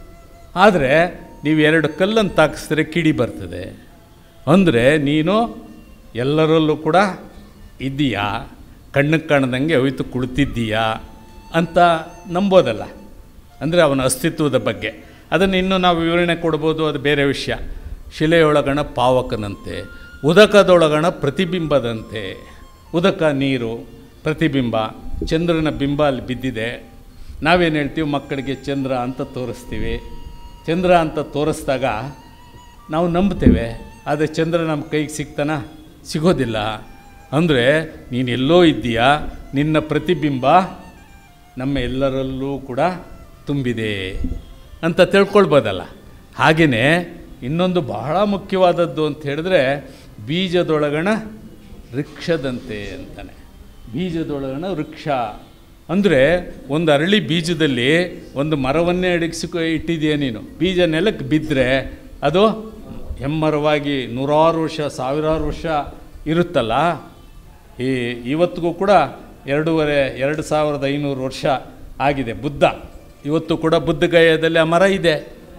ಆದರೆ ನೀವು ಎರಡು ಕಲ್ಲನ್ನು ತಾಕಿಸಿದ್ರೆ ಕಿಡಿ ಬರ್ತದೆ ಅಂದರೆ ನೀನು ಎಲ್ಲರಲ್ಲೂ ಕೂಡ ಇದ್ದೀಯಾ ಕಣ್ಣಿಗೆ ಕಾಣದಂಗೆ ಹೋಯ್ತು ಕುಳಿತಿದ್ದೀಯಾ ಅಂತ ನಂಬೋದಲ್ಲ ಅಂದರೆ ಅವನ ಅಸ್ತಿತ್ವದ ಬಗ್ಗೆ ಅದನ್ನು ಇನ್ನೂ ನಾವು ವಿವರಣೆ ಕೊಡ್ಬೋದು ಅದು ಬೇರೆ ವಿಷಯ ಶಿಲೆಯೊಳಗಣ ಪಾವಕನಂತೆ ಉದಕದೊಳಗಣ ಪ್ರತಿಬಿಂಬದಂತೆ ಉದಕ ನೀರು ಪ್ರತಿಬಿಂಬ ಚಂದ್ರನ ಬಿಂಬ ಅಲ್ಲಿ ಬಿದ್ದಿದೆ ನಾವೇನು ಹೇಳ್ತೀವಿ ಮಕ್ಕಳಿಗೆ ಚಂದ್ರ ಅಂತ ತೋರಿಸ್ತೀವಿ ಚಂದ್ರ ಅಂತ ತೋರಿಸ್ದಾಗ ನಾವು ನಂಬ್ತೇವೆ ಆದರೆ ಚಂದ್ರ ನಮ್ಮ ಕೈಗೆ ಸಿಗ್ತಾನ ಸಿಗೋದಿಲ್ಲ ಅಂದರೆ ನೀನು ಎಲ್ಲೋ ಇದ್ದೀಯಾ ನಿನ್ನ ಪ್ರತಿಬಿಂಬ ನಮ್ಮ ಎಲ್ಲರಲ್ಲೂ ಕೂಡ ತುಂಬಿದೆ ಅಂತ ತಿಳ್ಕೊಳ್ಬೋದಲ್ಲ ಹಾಗೆಯೇ ಇನ್ನೊಂದು ಬಹಳ ಮುಖ್ಯವಾದದ್ದು ಅಂತ ಹೇಳಿದ್ರೆ ಬೀಜದೊಳಗಣ ವೃಕ್ಷದಂತೆ ಅಂತಾನೆ ಬೀಜದೊಳಗಣ ವೃಕ್ಷ ಅಂದರೆ ಒಂದು ಅರಳಿ ಬೀಜದಲ್ಲಿ ಒಂದು ಮರವನ್ನೇ ಅಡಗಿಸಿಕೊ ಇಟ್ಟಿದೆಯಾ ನೀನು ಬೀಜ ನೆಲಕ್ಕೆ ಬಿದ್ದರೆ ಅದು ಹೆಮ್ಮರವಾಗಿ ನೂರಾರು ವರ್ಷ ಸಾವಿರಾರು ವರ್ಷ ಇರುತ್ತಲ್ಲ ಈ ಇವತ್ತಿಗೂ ಕೂಡ ಎರಡೂವರೆ ಎರಡು ಸಾವಿರದ ಐನೂರು ವರ್ಷ ಆಗಿದೆ ಬುದ್ಧ ಇವತ್ತು ಕೂಡ ಬುದ್ಧಗಯದಲ್ಲಿ ಆ ಮರ ಇದೆ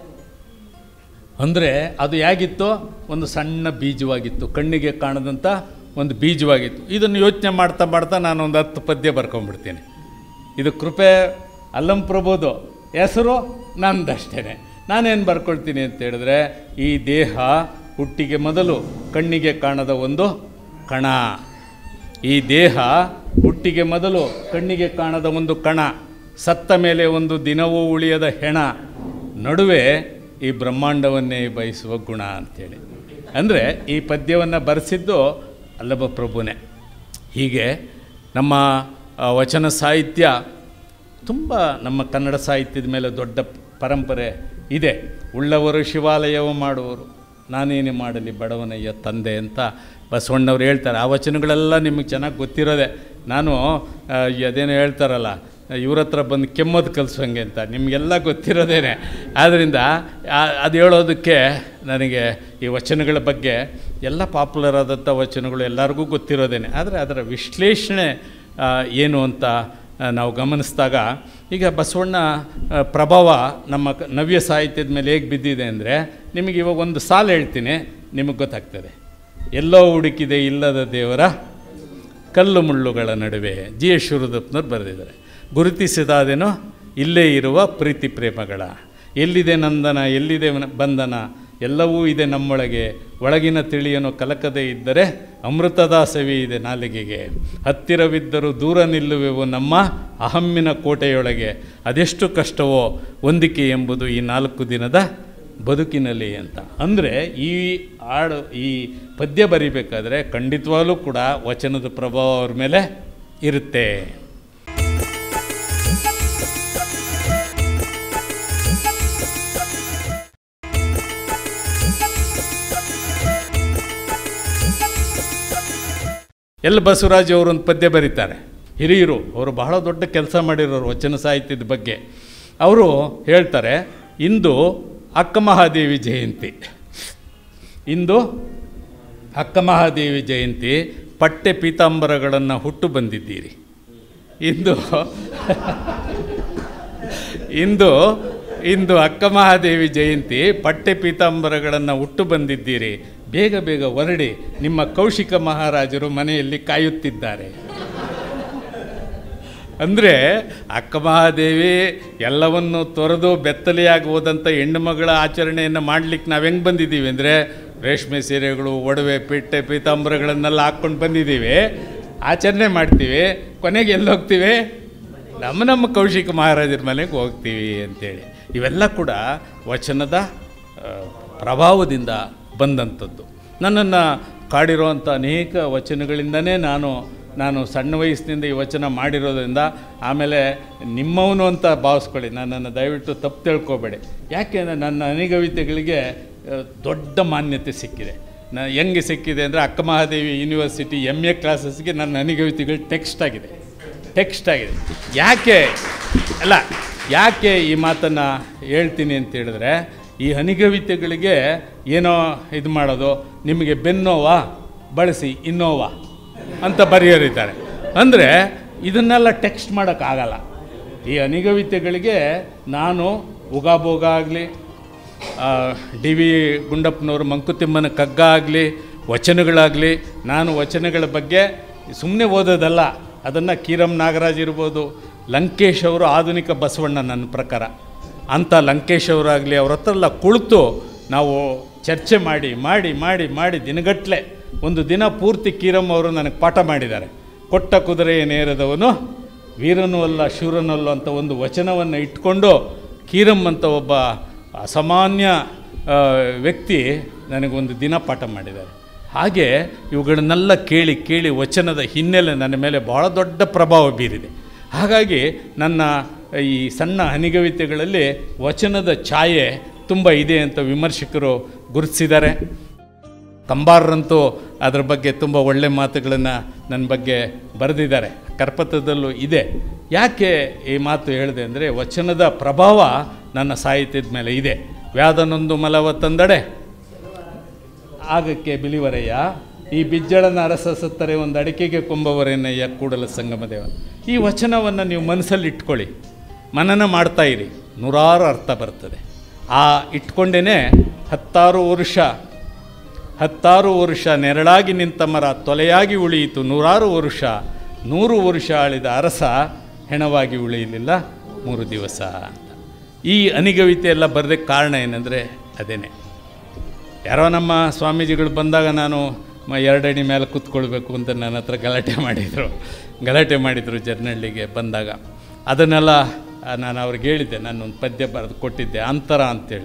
ಅಂದರೆ ಅದು ಹೇಗಿತ್ತು ಒಂದು ಸಣ್ಣ ಬೀಜವಾಗಿತ್ತು ಕಣ್ಣಿಗೆ ಕಾಣದಂಥ ಒಂದು ಬೀಜವಾಗಿತ್ತು ಇದನ್ನು ಯೋಚನೆ ಮಾಡ್ತಾ ಮಾಡ್ತಾ ನಾನು ಒಂದು ಹತ್ತು ಪದ್ಯ ಬರ್ಕೊಂಡ್ಬಿಡ್ತೀನಿ ಇದು ಕೃಪೆ ಅಲ್ಲಂ ಪ್ರಭುದು ಹೆಸರು ನಂದಷ್ಟೇ ನಾನೇನು ಬರ್ಕೊಳ್ತೀನಿ ಅಂತ ಹೇಳಿದ್ರೆ ಈ ದೇಹ ಹುಟ್ಟಿಗೆ ಮೊದಲು ಕಣ್ಣಿಗೆ ಕಾಣದ ಒಂದು ಕಣ ಈ ದೇಹ ಹುಟ್ಟಿಗೆ ಮೊದಲು ಕಣ್ಣಿಗೆ ಕಾಣದ ಒಂದು ಕಣ ಸತ್ತ ಮೇಲೆ ಒಂದು ದಿನವೂ ಉಳಿಯದ ಹೆಣ ನಡುವೆ ಈ ಬ್ರಹ್ಮಾಂಡವನ್ನೇ ಬಯಸುವ ಗುಣ ಅಂಥೇಳಿ ಅಂದರೆ ಈ ಪದ್ಯವನ್ನು ಬರೆಸಿದ್ದು ಅಲ್ಲಭ ಪ್ರಭುನೇ ಹೀಗೆ ನಮ್ಮ ಆ, ವಚನ ಸಾಹಿತ್ಯ ತುಂಬ ನಮ್ಮ ಕನ್ನಡ ಸಾಹಿತ್ಯದ ಮೇಲೆ ದೊಡ್ಡ ಪರಂಪರೆ ಇದೆ ಉಳ್ಳವರು ಶಿವಾಲಯವ ಮಾಡುವರು ನಾನೇನೇ ಮಾಡಲಿ ಬಡವನಯ್ಯ ತಂದೆ ಅಂತ ಬಸವಣ್ಣವ್ರು ಹೇಳ್ತಾರೆ ಆ ವಚನಗಳೆಲ್ಲ ನಿಮಗೆ ಚೆನ್ನಾಗಿ ಗೊತ್ತಿರೋದೆ ನಾನು ಆ, ಅದೇನೋ ಹೇಳ್ತಾರಲ್ಲ ಇವ್ರ ಹತ್ರ ಬಂದು ಕೆಮ್ಮೋದು ಕಲಿಸೋಂಗೆ ಅಂತ ನಿಮಗೆಲ್ಲ ಗೊತ್ತಿರೋದೇನೆ ಆದ್ದರಿಂದ ಆ- ಅದು ಹೇಳೋದಕ್ಕೆ ನನಗೆ ಈ ವಚನಗಳ ಬಗ್ಗೆ ಎಲ್ಲ ಪಾಪ್ಯುಲರ್ ಆದಂಥ ವಚನಗಳು ಎಲ್ಲರಿಗೂ ಗೊತ್ತಿರೋದೇನೆ ಆದರೆ ಅದರ ವಿಶ್ಲೇಷಣೆ ಆ, ಏನು ಅಂತ ಆ, ನಾವು ಗಮನಿಸಿದಾಗ ಈಗ ಬಸವಣ್ಣ ಆ, ಪ್ರಭಾವ ನಮ್ಮ ಕ- ನವ್ಯ ಸಾಹಿತ್ಯದ ಮೇಲೆ ಹೇಗೆ ಬಿದ್ದಿದೆ ಅಂದರೆ ನಿಮಗೆ ಇವಾಗ ಒಂದು ಸಾಲು ಹೇಳ್ತೀನಿ ನಿಮಗೆ ಗೊತ್ತಾಗ್ತದೆ ಎಲ್ಲೋ ಹುಡುಕಿದೆ ಇಲ್ಲದ ದೇವರ ಕಲ್ಲು ಮುಳ್ಳುಗಳ ನಡುವೆ ಜಿ ಎಸ್ ಶಿವರುದಪ್ಪನವ್ರು ಬರೆದಿದ್ದಾರೆ ಗುರುತಿಸಿದಾದೇನೋ ಇಲ್ಲೇ ಇರುವ ಪ್ರೀತಿ ಪ್ರೇಮಗಳ ಎಲ್ಲಿದೆ ನಂದನ ಎಲ್ಲಿದೆ ನ- ಬಂಧನ ಎಲ್ಲವೂ ಇದೆ ನಮ್ಮೊಳಗೆ ಒಳಗಿನ ತಿಳಿಯನು ಕಲಕದೇ ಇದ್ದರೆ ಅಮೃತದ ಸವಿ ಇದೆ ನಾಲಿಗೆಗೆ ಹತ್ತಿರವಿದ್ದರೂ ದೂರ ನಿಲ್ಲುವೆವು ನಮ್ಮ ಅಹಮ್ಮಿನ ಕೋಟೆಯೊಳಗೆ ಅದೆಷ್ಟು ಕಷ್ಟವೋ ಹೊಂದಿಕೆ ಎಂಬುದು ಈ ನಾಲ್ಕು ದಿನದ ಬದುಕಿನಲ್ಲಿ ಅಂತ ಅಂದರೆ ಈ ಹಾಡು ಈ ಪದ್ಯ ಬರಿಬೇಕಾದ್ರೆ ಖಂಡಿತವಾಗ್ಲೂ ಕೂಡ ವಚನದ ಪ್ರಭಾವ ಅವ್ರ ಮೇಲೆ ಇರುತ್ತೆ ಎಲ್ ಬಸವರಾಜ್ ಅವರು ಒಂದು ಪದ್ಯ ಬರೀತಾರೆ ಹಿರಿಯರು ಅವರು ಬಹಳ ದೊಡ್ಡ ಕೆಲಸ ಮಾಡಿರೋರು ವಚನ ಸಾಹಿತ್ಯದ ಬಗ್ಗೆ ಅವರು ಹೇಳ್ತಾರೆ ಇಂದು ಅಕ್ಕ ಮಹಾದೇವಿ ಜಯಂತಿ ಇಂದು ಅಕ್ಕ ಮಹಾದೇವಿ ಜಯಂತಿ ಪಟ್ಟೆ ಪೀತಾಂಬರಗಳನ್ನು ಹುಟ್ಟು ಬಂದಿದ್ದೀರಿ ಇಂದು ಇಂದು ಇಂದು ಅಕ್ಕ ಮಹಾದೇವಿ ಜಯಂತಿ ಪಟ್ಟೆ ಪೀತಾಂಬರಗಳನ್ನು ಹುಟ್ಟು ಬಂದಿದ್ದೀರಿ ಬೇಗ ಬೇಗ ಹೊರಡಿ ನಿಮ್ಮ ಕೌಶಿಕ ಮಹಾರಾಜರು ಮನೆಯಲ್ಲಿ ಕಾಯುತ್ತಿದ್ದಾರೆ ಅಂದರೆ ಅಕ್ಕ ಮಹಾದೇವಿ ಎಲ್ಲವನ್ನು ತೊರೆದು ಬೆತ್ತಲೆಯಾಗಿ ಹೋದಂಥ ಹೆಣ್ಣು ಮಗಳ ಆಚರಣೆಯನ್ನು ಮಾಡ್ಲಿಕ್ಕೆ ನಾವು ಹೆಂಗೆ ಬಂದಿದ್ದೀವಿ ಅಂದರೆ ರೇಷ್ಮೆ ಸೀರೆಗಳು ಒಡವೆ ಪಿಟ್ಟೆ ಪೀತಾಂಬರಗಳನ್ನೆಲ್ಲ ಹಾಕ್ಕೊಂಡು ಬಂದಿದ್ದೀವಿ ಆಚರಣೆ ಮಾಡ್ತೀವಿ ಕೊನೆಗೆ ಎಲ್ಲಿ ಹೋಗ್ತೀವಿ ನಮ್ಮ ನಮ್ಮ ಕೌಶಿಕ ಮಹಾರಾಜರ ಮನೆಗೆ ಹೋಗ್ತೀವಿ ಅಂತೇಳಿ ಇವೆಲ್ಲ ಕೂಡ ವಚನದ ಆ, ಪ್ರಭಾವದಿಂದ ಬಂದಂಥದ್ದು ನನ್ನನ್ನು ಕಾಡಿರುವಂಥ ಅನೇಕ ವಚನಗಳಿಂದನೇ ನಾನು ನಾನು ಸಣ್ಣ ವಯಸ್ಸಿನಿಂದ ಈ ವಚನ ಮಾಡಿರೋದ್ರಿಂದ ಆಮೇಲೆ ನಿಮ್ಮವನು ಅಂತ ಭಾವಿಸ್ಕೊಳ್ಳಿ ನನ್ನನ್ನು ದಯವಿಟ್ಟು ತಪ್ಪು ತಿಳ್ಕೊಬೇಡಿ ಯಾಕೆಂದರೆ ನನ್ನ ಅನಿಗವಿತೆಗಳಿಗೆ ಆ, ದೊಡ್ಡ ಮಾನ್ಯತೆ ಸಿಕ್ಕಿದೆ ನ ಹೆಂಗೆ ಸಿಕ್ಕಿದೆ ಅಂದರೆ Akka Mahadevi university M A ಕ್ಲಾಸಸ್ಗೆ ನನ್ನ ಅನಿಗವಿತೆಗಳು ಟೆಕ್ಸ್ಟ್ ಆಗಿದೆ ಟೆಕ್ಸ್ಟ್ ಆಗಿದೆ ಯಾಕೆ ಅಲ್ಲ ಯಾಕೆ ಈ ಮಾತನ್ನು ಹೇಳ್ತೀನಿ ಅಂತ ಹೇಳಿದ್ರೆ ಈ ಅನಿಗವಿತೆಗಳಿಗೆ ಏನೋ ಇದು ಮಾಡೋದು ನಿಮಗೆ ಬೆನ್ನೋವಾ ಬಳಸಿ ಇನ್ನೋವಾ ಅಂತ ಬರೆಯೋರಿದ್ದಾರೆ ಅಂದರೆ ಇದನ್ನೆಲ್ಲ ಟೆಕ್ಸ್ಟ್ ಮಾಡೋಕ್ಕಾಗಲ್ಲ ಈ ಅನಿಗವಿತೆಗಳಿಗೆ ನಾನು ಉಗಾಬೋಗ ಆಗಲಿ ಡಿ ವಿ ಗುಂಡಪ್ಪನವರು ಮಂಕುತಿಮ್ಮನ ಕಗ್ಗ ಆಗಲಿ ವಚನಗಳಾಗಲಿ ನಾನು ವಚನಗಳ ಬಗ್ಗೆ ಸುಮ್ಮನೆ ಓದೋದಲ್ಲ ಅದನ್ನು ಕೀರಂ ನಾಗರಾಜ್ ಇರ್ಬೋದು ಲಂಕೇಶ್ ಅವರು ಆಧುನಿಕ ಬಸವಣ್ಣ ನನ್ನ ಪ್ರಕಾರ ಅಂಥ ಲಂಕೇಶ್ ಅವರಾಗಲಿ ಅವ್ರ ಹತ್ರ ಎಲ್ಲ ಕುಳಿತು ನಾವು ಚರ್ಚೆ ಮಾಡಿ ಮಾಡಿ ಮಾಡಿ ಮಾಡಿ ದಿನಗಟ್ಟಲೆ ಒಂದು ದಿನ ಪೂರ್ತಿ ಕೀರಂ ಅವರು ನನಗೆ ಪಾಠ ಮಾಡಿದ್ದಾರೆ ಕೊಟ್ಟ ಕುದುರೆಯ ನೇರದವನು ವೀರನೂ ಅಲ್ಲ ಶೂರನೂ ಅಲ್ಲ ಅಂತ ಒಂದು ವಚನವನ್ನು ಇಟ್ಕೊಂಡು ಕೀರಂ ಅಂತ ಒಬ್ಬ ಅಸಾಮಾನ್ಯ ಆ, ವ್ಯಕ್ತಿ ನನಗೊಂದು ದಿನ ಪಾಠ ಮಾಡಿದ್ದಾರೆ ಹಾಗೆ ಇವುಗಳನ್ನೆಲ್ಲ ಕೇಳಿ ಕೇಳಿ ವಚನದ ಹಿನ್ನೆಲೆ ನನ್ನ ಮೇಲೆ ಬಹಳ ದೊಡ್ಡ ಪ್ರಭಾವ ಬೀರಿದೆ ಹಾಗಾಗಿ ನನ್ನ ಈ ಸಣ್ಣ ಹನಿಗವಿತೆಗಳಲ್ಲಿ ವಚನದ ಛಾಯೆ ತುಂಬ ಇದೆ ಅಂತ ವಿಮರ್ಶಕರು ಗುರುತಿಸಿದ್ದಾರೆ ಕಂಬಾರರಂತೂ ಅದ್ರ ಬಗ್ಗೆ ತುಂಬ ಒಳ್ಳೆ ಮಾತುಗಳನ್ನು ನನ್ನ ಬಗ್ಗೆ ಬರೆದಿದ್ದಾರೆ ಕರ್ಪತ್ರದಲ್ಲೂ ಇದೆ ಯಾಕೆ ಈ ಮಾತು ಹೇಳಿದೆ ಅಂದರೆ ವಚನದ ಪ್ರಭಾವ ನನ್ನ ಸಾಹಿತ್ಯದ ಮೇಲೆ ಇದೆ ವ್ಯಾದನೊಂದು ಮಲವ ತಂದಡೆ ಆಗಕ್ಕೆ ಬಿಲಿವರಯ್ಯ ಈ ಬಿಜ್ಜಳನ ಅರಸ ಸತ್ತರೆ ಒಂದು ಅಡಿಕೆಗೆ ಕೊಂಬವರೇನಯ್ಯ ಕೂಡಲ ಸಂಗಮದೇವ ಈ ವಚನವನ್ನು ನೀವು ಮನಸ್ಸಲ್ಲಿ ಇಟ್ಕೊಳ್ಳಿ ಮನನ ಮಾಡ್ತಾ ಇರಿ ನೂರಾರು ಅರ್ಥ ಬರ್ತದೆ ಆ ಇಟ್ಕೊಂಡೇ ಹತ್ತಾರು ವರ್ಷ ಹತ್ತಾರು ವರ್ಷ ನೆರಳಾಗಿ ನಿಂತ ಮರ ತೊಲೆಯಾಗಿ ಉಳಿಯಿತು ನೂರಾರು ವರ್ಷ ನೂರು ವರ್ಷ ಆಳಿದ ಅರಸ ಹೆಣವಾಗಿ ಉಳಿಯಲಿಲ್ಲ ಮೂರು ದಿವಸ ಅಂತ ಈ ಅನಿಗವಿತೆ ಎಲ್ಲ ಬರೋದಕ್ಕೆ ಕಾರಣ ಏನಂದರೆ ಅದೇನೆ ಯಾರೋ ನಮ್ಮ ಸ್ವಾಮೀಜಿಗಳು ಬಂದಾಗ ನಾನು ಮ ಎರಡಡಿ ಮೇಲೆ ಕೂತ್ಕೊಳ್ಬೇಕು ಅಂತ ನನ್ನ ಹತ್ರ ಗಲಾಟೆ ಮಾಡಿದರು ಗಲಾಟೆ ಮಾಡಿದರು ಜರ್ನಳ್ಳಿಗೆ ಬಂದಾಗ ಅದನ್ನೆಲ್ಲ ಆ, ನಾನು ಅವ್ರಿಗೆ ಹೇಳಿದ್ದೆ ನಾನೊಂದು ಪದ್ಯ ಬರೆದು ಕೊಟ್ಟಿದ್ದೆ ಅಂತರ ಅಂತೇಳಿ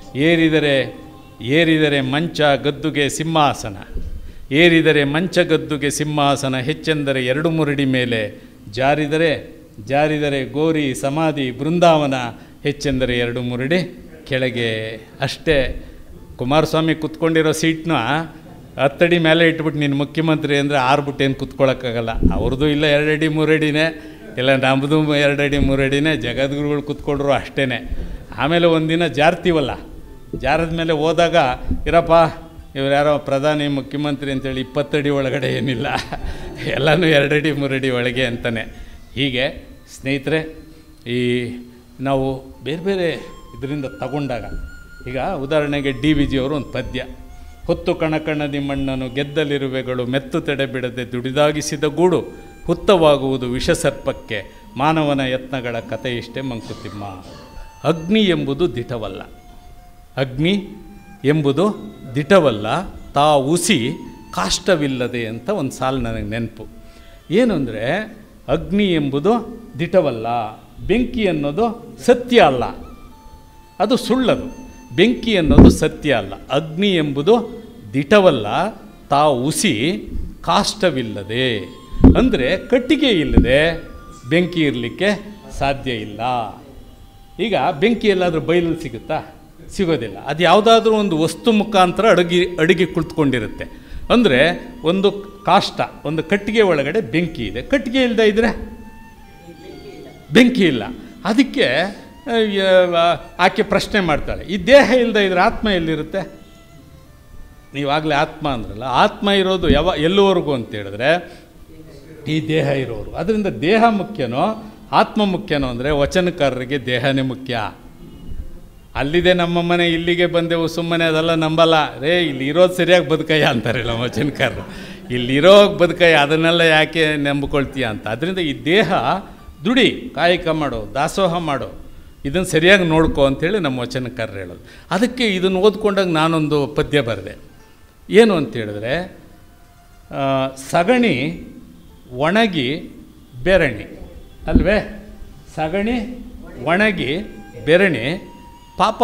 ಏರಿದರೆ ಏರಿದರೆ ಮಂಚ ಗದ್ದುಗೆ ಸಿಂಹಾಸನ ಏರಿದರೆ ಮಂಚ ಗದ್ದುಗೆ ಸಿಂಹಾಸನ ಹೆಚ್ಚೆಂದರೆ ಎರಡು ಮುರಡಿ ಮೇಲೆ ಜಾರಿದರೆ ಜಾರಿದರೆ ಗೋರಿ ಸಮಾಧಿ ಬೃಂದಾವನ ಹೆಚ್ಚೆಂದರೆ ಎರಡು ಮುರಡಿ ಕೆಳಗೆ ಅಷ್ಟೇ ಕುಮಾರಸ್ವಾಮಿ ಕುತ್ಕೊಂಡಿರೋ ಸೀಟ್ನ ಹತ್ತಡಿ ಮೇಲೆ ಇಟ್ಬಿಟ್ಟು ನೀನು ಮುಖ್ಯಮಂತ್ರಿ ಅಂದರೆ ಆರ್ಬಿಟ್ಟು ಏನು ಕುತ್ಕೊಳ್ಳೋಕ್ಕಾಗಲ್ಲ ಅವ್ರದ್ದು ಇಲ್ಲ ಎರಡಡಿ ಮೂರಡಿನೇ ಇಲ್ಲ ನಮ್ಮದು ಎರಡಡಿ ಮೂರಡಿನೇ ಜಗದ್ಗುರುಗಳು ಕುತ್ಕೊಂಡ್ರು ಅಷ್ಟೇ ಆಮೇಲೆ ಒಂದಿನ ಜಾರ್ತೀವಲ್ಲ ಜಾರದ ಮೇಲೆ ಹೋದಾಗ ಇರಪ್ಪ ಇವ್ರು ಯಾರೋ ಪ್ರಧಾನಿ ಮುಖ್ಯಮಂತ್ರಿ ಅಂತೇಳಿ ಇಪ್ಪತ್ತಡಿ ಒಳಗಡೆ ಏನಿಲ್ಲ ಎಲ್ಲನೂ ಎರಡಡಿ ಮೂರಡಿ ಒಳಗೆ ಅಂತಾನೆ ಹೀಗೆ ಸ್ನೇಹಿತರೆ ಈ ನಾವು ಬೇರೆ ಬೇರೆ ಇದರಿಂದ ತಗೊಂಡಾಗ ಈಗ ಉದಾಹರಣೆಗೆ ಡಿ ವಿ ಜಿಯವರು ಒಂದು ಪದ್ಯ ಹೊತ್ತು ಕಣಕಣದಿ ಮಣ್ಣನು ಗೆದ್ದಲಿರುವೆಗಳು ಮೆತ್ತು ತಡೆ ಬಿಡದೆ ದುಡಿದಾಗಿಸಿದ ಗೂಡು ಹುತ್ತವಾಗುವುದು ವಿಷಸರ್ಪಕ್ಕೆ ಮಾನವನ ಯತ್ನಗಳ ಕಥೆ ಇಷ್ಟೇ ಮಂಕುತಿಮ್ಮ ಅಗ್ನಿ ಎಂಬುದು ದಿಟವಲ್ಲ ಅಗ್ನಿ ಎಂಬುದು ದಿಟವಲ್ಲ ತಾ ಉಸಿ ಕಾಷ್ಟವಿಲ್ಲದೆ ಅಂತ ಒಂದು ಸಾಲು ನನಗೆ ನೆನಪು ಏನು ಅಂದರೆ ಅಗ್ನಿ ಎಂಬುದು ದಿಟವಲ್ಲ ಬೆಂಕಿ ಅನ್ನೋದು ಸತ್ಯ ಅಲ್ಲ ಅದು ಸುಳ್ಳದು ಬೆಂಕಿ ಅನ್ನೋದು ಸತ್ಯ ಅಲ್ಲ ಅಗ್ನಿ ಎಂಬುದು ದಿಟವಲ್ಲ ತಾ ಉಸಿ ಕಾಷ್ಟವಿಲ್ಲದೆ ಅಂದರೆ ಕಟ್ಟಿಗೆ ಇಲ್ಲದೆ ಬೆಂಕಿ ಇರಲಿಕ್ಕೆ ಸಾಧ್ಯ ಇಲ್ಲ ಈಗ ಬೆಂಕಿ ಎಲ್ಲಾದರೂ ಬಯಲಲ್ಲಿ ಸಿಗುತ್ತಾ ಸಿಗೋದಿಲ್ಲ ಅದು ಯಾವುದಾದ್ರೂ ಒಂದು ವಸ್ತು ಮುಖಾಂತರ ಅಡುಗೆ ಅಡುಗೆ ಕುಳಿತುಕೊಂಡಿರುತ್ತೆ ಅಂದರೆ ಒಂದು ಕಾಷ್ಟ ಒಂದು ಕಟ್ಟಿಗೆ ಒಳಗಡೆ ಬೆಂಕಿ ಇದೆ ಕಟ್ಟಿಗೆ ಇಲ್ಲದೆ ಇದ್ದರೆ ಬೆಂಕಿ ಇಲ್ಲ ಅದಕ್ಕೆ ಆ, ಯ- ಆಕೆ ಪ್ರಶ್ನೆ ಮಾಡ್ತಾಳೆ ಈ ದೇಹ ಇಲ್ಲದೆ ಇದ್ರೆ ಆತ್ಮ ಎಲ್ಲಿರುತ್ತೆ ನೀವಾಗಲೇ ಆತ್ಮ ಅಂದ್ರಲ್ಲ ಆತ್ಮ ಇರೋದು ಯಾವ ಎಲ್ಲಿವರೆಗೂ ಅಂತ ಹೇಳಿದ್ರೆ ಈ ದೇಹ ಇರೋರು ಅದರಿಂದ ದೇಹ ಮುಖ್ಯನೋ ಆತ್ಮ ಮುಖ್ಯನೋ ಅಂದರೆ ವಚನಕಾರರಿಗೆ ದೇಹನೇ ಮುಖ್ಯ ಅಲ್ಲಿದೆ ನಮ್ಮ ಮನೆ ಇಲ್ಲಿಗೆ ಬಂದೆವು ಸುಮ್ಮನೆ ಅದೆಲ್ಲ ನಂಬಲ್ಲ ರೇ ಇಲ್ಲಿ ಇರೋದು ಸರಿಯಾಗಿ ಬದುಕಯ್ಯ ಅಂತಾರೆ ನಮ್ಮ ವಚನಕಾರರು ಇಲ್ಲಿರೋ ಬದುಕಯ್ಯ ಅದನ್ನೆಲ್ಲ ಯಾಕೆ ನಂಬಿಕೊಳ್ತೀಯ ಅಂತ ಅದರಿಂದ ಈ ದೇಹ ದುಡಿ ಕಾಯಕ ಮಾಡು ದಾಸೋಹ ಮಾಡು ಇದನ್ನು ಸರಿಯಾಗಿ ನೋಡ್ಕೋ ಅಂಥೇಳಿ ನಮ್ಮ ವಚನಕಾರರು ಹೇಳೋದು ಅದಕ್ಕೆ ಇದನ್ನು ಓದ್ಕೊಂಡಾಗ ನಾನೊಂದು ಪದ್ಯ ಬರೆದೆ ಏನು ಅಂತ ಹೇಳಿದ್ರೆ ಆ, ಸಗಣಿ ಒಣಗಿ ಬೆರಣಿ ಅಲ್ವೇ ಸಗಣಿ ಒಣಗಿ ಬೆರಣಿ ಪಾಪ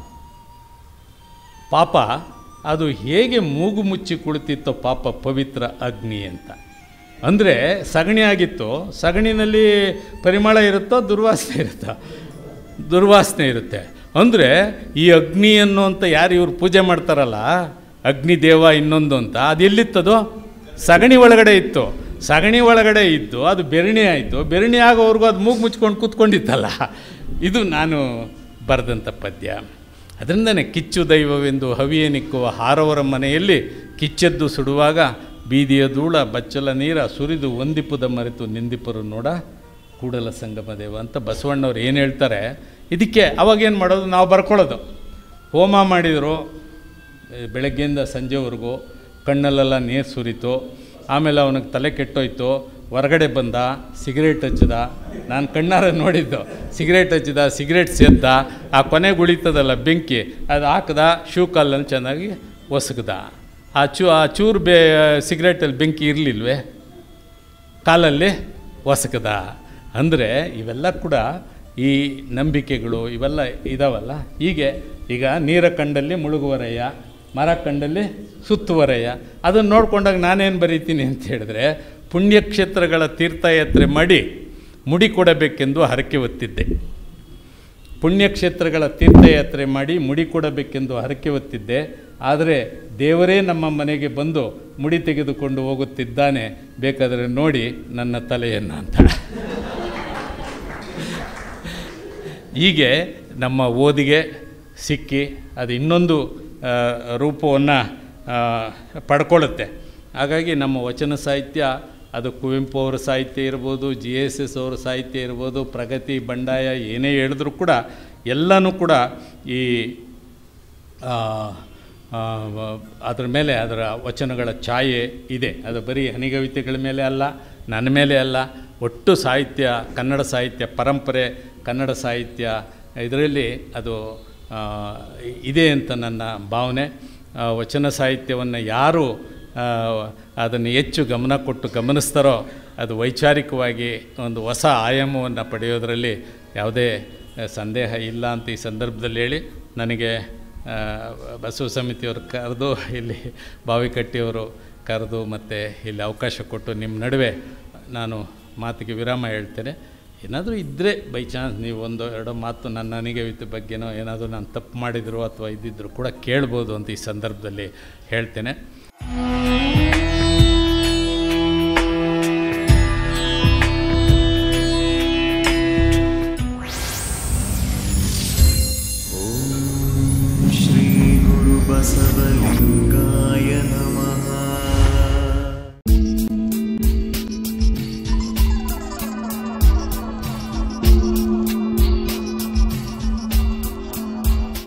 ಪಾಪ ಅದು ಹೇಗೆ ಮೂಗು ಮುಚ್ಚಿ ಕುಳಿತಿತ್ತೋ ಪಾಪ ಪವಿತ್ರ ಅಗ್ನಿ ಅಂತ ಅಂದರೆ ಸಗಣಿ ಆಗಿತ್ತು ಸಗಣಿನಲ್ಲಿ ಪರಿಮಳ ಇರುತ್ತೋ ದುರ್ವಾಸನೆ ಇರುತ್ತೋ ದುರ್ವಾಸನೆ ಇರುತ್ತೆ ಅಂದರೆ ಈ ಅಗ್ನಿ ಅನ್ನುವಂಥ ಯಾರು ಇವ್ರು ಪೂಜೆ ಮಾಡ್ತಾರಲ್ಲ ಅಗ್ನಿ ದೇವ ಇನ್ನೊಂದು ಅಂತ ಅದು ಎಲ್ಲಿತ್ತದು ಸಗಣಿ ಒಳಗಡೆ ಇತ್ತು ಸಗಣಿ ಒಳಗಡೆ ಇದ್ದು ಅದು ಬೆರಣಿ ಆಯಿತು ಬೆರಣಿ ಆಗೋವರೆಗೂ ಅದು ಮೂಗು ಮುಚ್ಕೊಂಡು ಕೂತ್ಕೊಂಡಿತ್ತಲ್ಲ ಇದು ನಾನು ಬರೆದಂಥ ಪದ್ಯ ಅದರಿಂದನೇ ಕಿಚ್ಚು ದೈವವೆಂದು ಹವಿಯೇ ನಿಕ್ಕುವ ಹಾರವರ ಮನೆಯಲ್ಲಿ ಕಿಚ್ಚೆದ್ದು ಸುಡುವಾಗ ಬೀದಿಯ ಧೂಳ ಬಚ್ಚಲ ನೀರ ಸುರಿದು ಒಂದಿಪುದ ಮರೆತು ನಿಂದಿಪರು ನೋಡ ಕೂಡಲ ಸಂಗಮ ದೇವ ಅಂತ ಬಸವಣ್ಣವ್ರು ಏನು ಹೇಳ್ತಾರೆ ಇದಕ್ಕೆ ಅವಾಗೇನು ಮಾಡೋದು ನಾವು ಬರ್ಕೊಳ್ಳೋದು ಹೋಮ ಮಾಡಿದರು ಬೆಳಗ್ಗೆಯಿಂದ ಸಂಜೆವರೆಗೂ ಕಣ್ಣಲ್ಲೆಲ್ಲ ನೀರು ಸುರಿತು ಆಮೇಲೆ ಅವನಿಗೆ ತಲೆ ಕೆಟ್ಟೋಯ್ತು ಹೊರಗಡೆ ಬಂದ ಸಿಗರೇಟ್ ಹಚ್ಚಿದ ನಾನು ಕಣ್ಣಾರ ನೋಡಿದ್ದು ಸಿಗರೇಟ್ ಹಚ್ಚಿದ ಸಿಗರೇಟ್ ಸೇದ್ದ ಆ ಕೊನೆಗೆ ಉಳಿತದಲ್ಲ ಬೆಂಕಿ ಅದು ಹಾಕ್ದ ಶೂ ಕಾಲಲ್ಲಿ ಚೆನ್ನಾಗಿ ಒಸಗ್ದ ಆ ಚೂ ಆ ಚೂರು ಬೇ ಸಿಗರೇಟಲ್ಲಿ ಬೆಂಕಿ ಇರಲಿಲ್ವೇ ಕಾಲಲ್ಲಿ ಒಸಕದ ಅಂದರೆ ಇವೆಲ್ಲ ಕೂಡ ಈ ನಂಬಿಕೆಗಳು ಇವೆಲ್ಲ ಇದಾವಲ್ಲ ಹೀಗೆ ಈಗ ನೀರ ಕಂಡಲ್ಲಿ ಮುಳುಗುವರಯ್ಯ ಮರ ಕಂಡಲ್ಲಿ ಸುತ್ತುವರಯ್ಯ ಅದನ್ನು ನೋಡ್ಕೊಂಡಾಗ ನಾನೇನು ಬರೀತೀನಿ ಅಂತ ಹೇಳಿದ್ರೆ ಪುಣ್ಯಕ್ಷೇತ್ರಗಳ ತೀರ್ಥಯಾತ್ರೆ ಮಾಡಿ ಮುಡಿ ಕೊಡಬೇಕೆಂದು ಹರಕೆ ಹೊತ್ತಿದ್ದೆ ಪುಣ್ಯಕ್ಷೇತ್ರಗಳ ತೀರ್ಥಯಾತ್ರೆ ಮಾಡಿ ಮುಡಿ ಕೊಡಬೇಕೆಂದು ಹರಕೆ ಹೊತ್ತಿದ್ದೆ ಆದರೆ ದೇವರೇ ನಮ್ಮ ಮನೆಗೆ ಬಂದು ಮುಡಿ ತೆಗೆದುಕೊಂಡು ಹೋಗುತ್ತಿದ್ದಾನೆ ಬೇಕಾದರೆ ನೋಡಿ ನನ್ನ ತಲೆಯನ್ನು ಅಂತ ಹೀಗೆ ನಮ್ಮ ಓದಿಗೆ ಸಿಕ್ಕಿ ಅದು ಇನ್ನೊಂದು ರೂಪವನ್ನು ಪಡ್ಕೊಳ್ಳುತ್ತೆ ಹಾಗಾಗಿ ನಮ್ಮ ವಚನ ಸಾಹಿತ್ಯ ಅದು ಕುವೆಂಪು ಅವರ ಸಾಹಿತ್ಯ ಇರ್ಬೋದು ಜಿ ಎಸ್ ಎಸ್ ಅವರ ಸಾಹಿತ್ಯ ಇರ್ಬೋದು ಪ್ರಗತಿ ಬಂಡಾಯ ಏನೇ ಹೇಳಿದ್ರೂ ಕೂಡ ಎಲ್ಲನೂ ಕೂಡ ಈ ಆ, ಆ, ವ- ಅದ್ರ ಮೇಲೆ ಅದರ ವಚನಗಳ ಛಾಯೆ ಇದೆ ಅದು ಬರೀ ಹನಿಗವಿತೆಗಳ ಮೇಲೆ ಅಲ್ಲ ನನ್ನ ಮೇಲೆ ಅಲ್ಲ ಒಟ್ಟು ಸಾಹಿತ್ಯ ಕನ್ನಡ ಸಾಹಿತ್ಯ ಪರಂಪರೆ ಕನ್ನಡ ಸಾಹಿತ್ಯ ಇದರಲ್ಲಿ ಅದು ಆ, ಇದೆ ಅಂತ ನನ್ನ ಭಾವನೆ ಆ, ವಚನ ಸಾಹಿತ್ಯವನ್ನು ಯಾರು ಆ, ಅದನ್ನು ಹೆಚ್ಚು ಗಮನ ಕೊಟ್ಟು ಗಮನಿಸ್ತಾರೋ ಅದು ವೈಚಾರಿಕವಾಗಿ ಒಂದು ಹೊಸ ಆಯಾಮವನ್ನು ಪಡೆಯೋದರಲ್ಲಿ ಯಾವುದೇ ಆ, ಸಂದೇಹ ಇಲ್ಲ ಅಂತ ಈ ಸಂದರ್ಭದಲ್ಲಿ ಹೇಳಿ ನನಗೆ ಆ, ಬಸವ ಸಮಿತಿಯವರು ಕರೆದು ಇಲ್ಲಿ ಬಾವಿಕಟ್ಟಿಯವರು ಕರೆದು ಮತ್ತು ಇಲ್ಲಿ ಅವಕಾಶ ಕೊಟ್ಟು ನಿಮ್ಮ ನಡುವೆ ನಾನು ಮಾತಿಗೆ ವಿರಾಮ ಹೇಳ್ತೇನೆ ಏನಾದರೂ ಇದ್ದರೆ ಬೈ ಚಾನ್ಸ್ ನೀವು ಒಂದು ಎರಡೋ ಮಾತು ನನ್ನ ನನಗೆ ವಿತ್ ಬಗ್ಗೆನೋ ಏನಾದರೂ ನಾನು ತಪ್ಪು ಮಾಡಿದ್ರು ಅಥವಾ ಇದ್ದಿದ್ರು ಕೂಡ ಕೇಳ್ಬೋದು ಅಂತ ಈ ಸಂದರ್ಭದಲ್ಲಿ ಹೇಳ್ತೇನೆ श्रीगुरुबसवलिङ्गाय नमः